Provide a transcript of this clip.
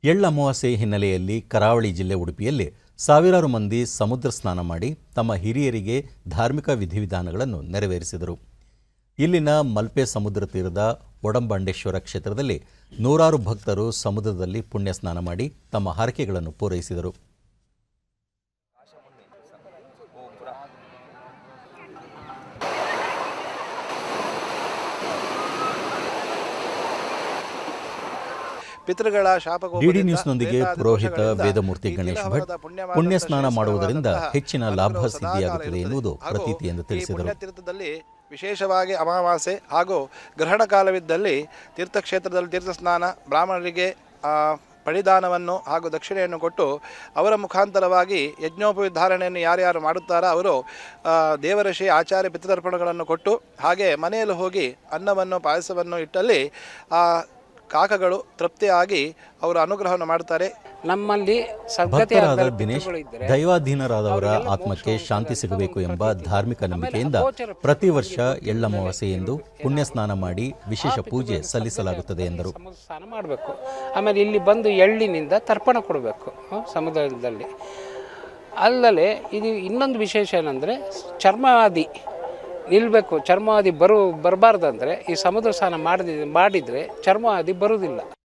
ಎಳ್ಳ ಅಮಾವಾಸ್ಯೆ ಹಿನ್ನೆಲೆಯಲ್ಲಿ ಕರಾವಳಿ ಜಿಲ್ಲೆ ಉಡುಪಿಯಲ್ಲಿ ಸಾವಿರಾರು ಮಂದಿ ಸಮುದ್ರ ಸ್ನಾನ ಮಾಡಿ ತಮ್ಮ ಹಿರಿಯರಿಗೆ ಧಾರ್ಮಿಕ ವಿಧಿವಿಧಾನಗಳನ್ನು ನೆರವೇರಿಸಿದರು ಇಲ್ಲಿನ ಮಲ್ಪೆ ಸಮುದ್ರ ತೀರದ ಒಡಂಬಾಂಡೇಶ್ವರ ಕ್ಷೇತ್ರದಲ್ಲಿ ನೂರಾರು ಭಕ್ತರು ಸಮುದ್ರದಲ್ಲಿ ಪುಣ್ಯ ಸ್ನಾನ ಮಾಡಿ ತಮ್ಮ ಹರಕೆಗಳನ್ನು ಪೂರೈಸಿದರು ಪಿತೃಗಳ ಶಾಪ ಡಿಡಿ ನ್ಯೂಸ್ನೊಂದಿಗೆ ಪುರೋಹಿತ ವೇದಮೂರ್ತಿ ಗಣೇಶ್ ಭಟ್ ಪುಣ್ಯ ಸ್ನಾನ ಮಾಡುವುದರಿಂದ ಹೆಚ್ಚಿನ ಲಾಭ ಸಿದ್ಧಿಯಾಗುತ್ತದೆ ಎನ್ನುವುದು ಪ್ರತೀತಿ ಎಂದು ತಿಳಿಸಿದರು ತೀರ್ಥದಲ್ಲಿ ವಿಶೇಷವಾಗಿ ಅಮಾವಾಸ್ಯೆ ಹಾಗೂ ಗ್ರಹಣ ಕಾಲವಿದ್ದಲ್ಲಿ ತೀರ್ಥಕ್ಷೇತ್ರದಲ್ಲಿ ತೀರ್ಥ ಸ್ನಾನ ಬ್ರಾಹ್ಮಣರಿಗೆ ಆ, ಪಡಿದಾನವನ್ನು ಹಾಗೂ ದಕ್ಷಿಣೆಯನ್ನು ಕೊಟ್ಟು ಅವರ ಮುಖಾಂತರವಾಗಿ ಯಜ್ಞೋಪವಿಧಾರಣೆಯನ್ನು ಯಾರ್ಯಾರು ಮಾಡುತ್ತಾರೋ ಅವರು ಆ, ದೇವಋಷಿ ಆಚಾರ್ಯ ಪಿತೃತರ್ಪಣಗಳನ್ನು ಕೊಟ್ಟು ಹಾಗೆ ಮನೆಯಲ್ಲಿ ಹೋಗಿ ಅನ್ನವನ್ನು ಪಾಯಸವನ್ನು ಇಟ್ಟಲ್ಲಿ ಆ ಕಾಕಗಳು ತೃಪ್ತಿಯಾಗಿ ಅವರು ಅನುಗ್ರಹವನ್ನು ಮಾಡ್ತಾರೆ ನಮ್ಮಲ್ಲಿ ಸದ್ಗತಿ ಭಕ್ತರಾದ ಆಗದ ದಿನೇಶ್ ಪಿತೃಗಳು ಇದ್ದರೆ ದೈವಾಧೀನರಾದವರ ಆತ್ಮಕ್ಕೆ ಶಾಂತಿ ಸಿಗಬೇಕು ಎಂಬ ಧಾರ್ಮಿಕ ನಂಬಿಕೆಯಿಂದ ಪ್ರತಿ ವರ್ಷ ಎಳ್ಳಮಾವಾಸ್ಯೆ ಎಂದು ಪುಣ್ಯ ಸ್ನಾನ ಮಾಡಿ ವಿಶೇಷ ಪೂಜೆ ಸಲ್ಲಿಸಲಾಗುತ್ತದೆ ಎಂದರು ಸಮುದ್ರ ಸ್ನಾನ ಮಾಡಬೇಕು ಆಮೇಲೆ ಇಲ್ಲಿ ಬಂದು ಎಳ್ಳಿನಿಂದ ತರ್ಪಣ ಕೊಡಬೇಕು ಸಮುದ್ರದಲ್ಲಿ ಅಲ್ಲದೆ ಇದು ಇನ್ನೊಂದು ವಿಶೇಷ ಏನಂದರೆ ಚರ್ಮಾದಿ ನಿಲ್ಲಬೇಕು ಚರ್ಮಾದಿ ಬರು ಬರಬಾರ್ದಂದ್ರೆ ಈ ಸಮುದ್ರ ಸ್ನಾನ ಮಾಡಿದ ಮಾಡಿದರೆ ಚರ್ಮಾದಿ ಬರುವುದಿಲ್ಲ